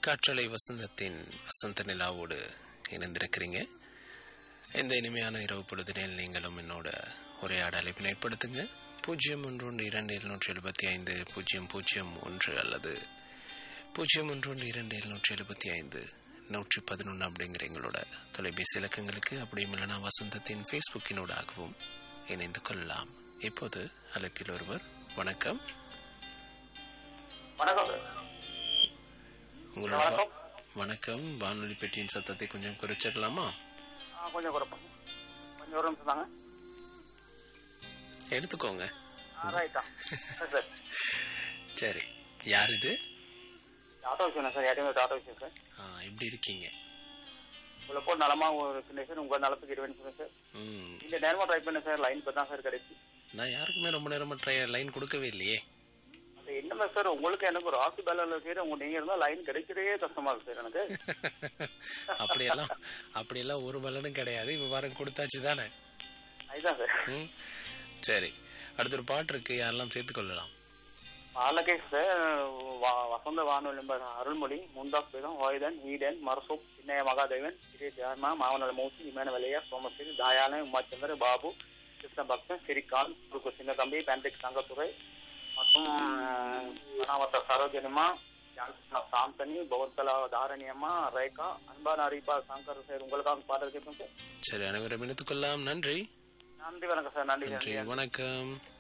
காற்றலை வசந்தத்தின் வசந்த நிலாவோடு இணைந்திருக்கிறீங்க இந்த இனிமையான இரவு பொழுதினில் நீங்களும் என்னோட உரையாட அழைப்பினை ஏற்படுத்துங்க பூஜ்ஜியம் ஒன்று ஒன்று இரண்டு எழுநூற்றி எழுபத்தி ஐந்து பூஜ்ஜியம் பூஜ்ஜியம் ஒன்று அல்லது பூஜ்ஜியம் ஒன்று ஒன்று இரண்டு எழுநூற்றி எழுபத்தி ஐந்து நூற்றி பதினொன்று அப்படிங்கிற எங்களோட தொலைபேசி இலக்கங்களுக்கு அப்படியும் இல்லைனா வசந்தத்தின் ஃபேஸ்புக்கினூடாகவும் இணைந்து கொள்ளலாம் இப்போது அழைப்பில் ஒருவர் வணக்கம் வணக்கம் சார் உங்களோட வணக்கம். வணக்கம் வானொலி பெட்டியின் சத்தத்தை கொஞ்சம் குறைச்சிடலாமா ஆ கொஞ்சம் குறைப்போம் கொஞ்சம் ஒரு நிமிஷம் தாங்க எடுத்துக்கோங்க ஆ ரைட்டா சரி சார் சரி யார் இது ஆட்டோ விஷயம் சார் யாரையும் ஆட்டோ விஷயம் சார் ஆ, எப்படி இருக்கீங்க உங்களை போல் நலமாக இருக்குங்க சார் உங்கள் நலத்துக்கு இருவேன் சார் ம் இந்த நேரமாக ட்ரை பண்ணேன் சார் லைன் இப்போ தான் சார் கிடைச்சி நான் யாருக்குமே ரொம்ப நேரமா ட்ரை லைன் கொடுக்கவே இல்லையே அது என்னமே சார் உங்களுக்கு எனக்கு ஒரு ஆசி பேலன்ல சார் உங்க நீங்கள் இருந்தால் லைன் கிடைக்கிறதே கஷ்டமா இருக்கு சார் எனக்கு அப்படியெல்லாம் அப்படியெல்லாம் ஒரு பலனும் கிடையாது இப்போ பாருங்க கொடுத்தாச்சு தானே அதுதான் சார் ம் சரி அடுத்த ஒரு பாட்டு இருக்கு யாரெல்லாம் சேர்த்துக்கொள்ளலாம் பாலகே சார் வ- வசந்த வானொலி நம்பர் அருள்மொழி முந்தாஸ் பேகம் வாயுதன் ஈடன் மரசூப் சின்னைய மகாதேவன் சிறிய தியார்மா மாவனல மூசி இமேன வலையா சோமஸ்ரீ தாயான உமாச்சந்தர் பாபு கிருஷ்ண பக்தன் ஸ்ரீகாந்த் துருக்கு சின்ன தம்பி பேண்டிக் தங்கத்துறை மற்றும் மனாவத்த சரோஜனிமா சாந்தனி பௌத்தலா தாரணியம்மா ரேகா அன்பான அரிப்பா சங்கர் சார் உங்களுக்காக பாடல் கேட்போம் சார் சரி அனைவரும் இணைத்துக்கொள்ளலாம் நன்றி நன்றி வணக்கம் சார் நன்றி நன்றி நன்றி வணக்கம்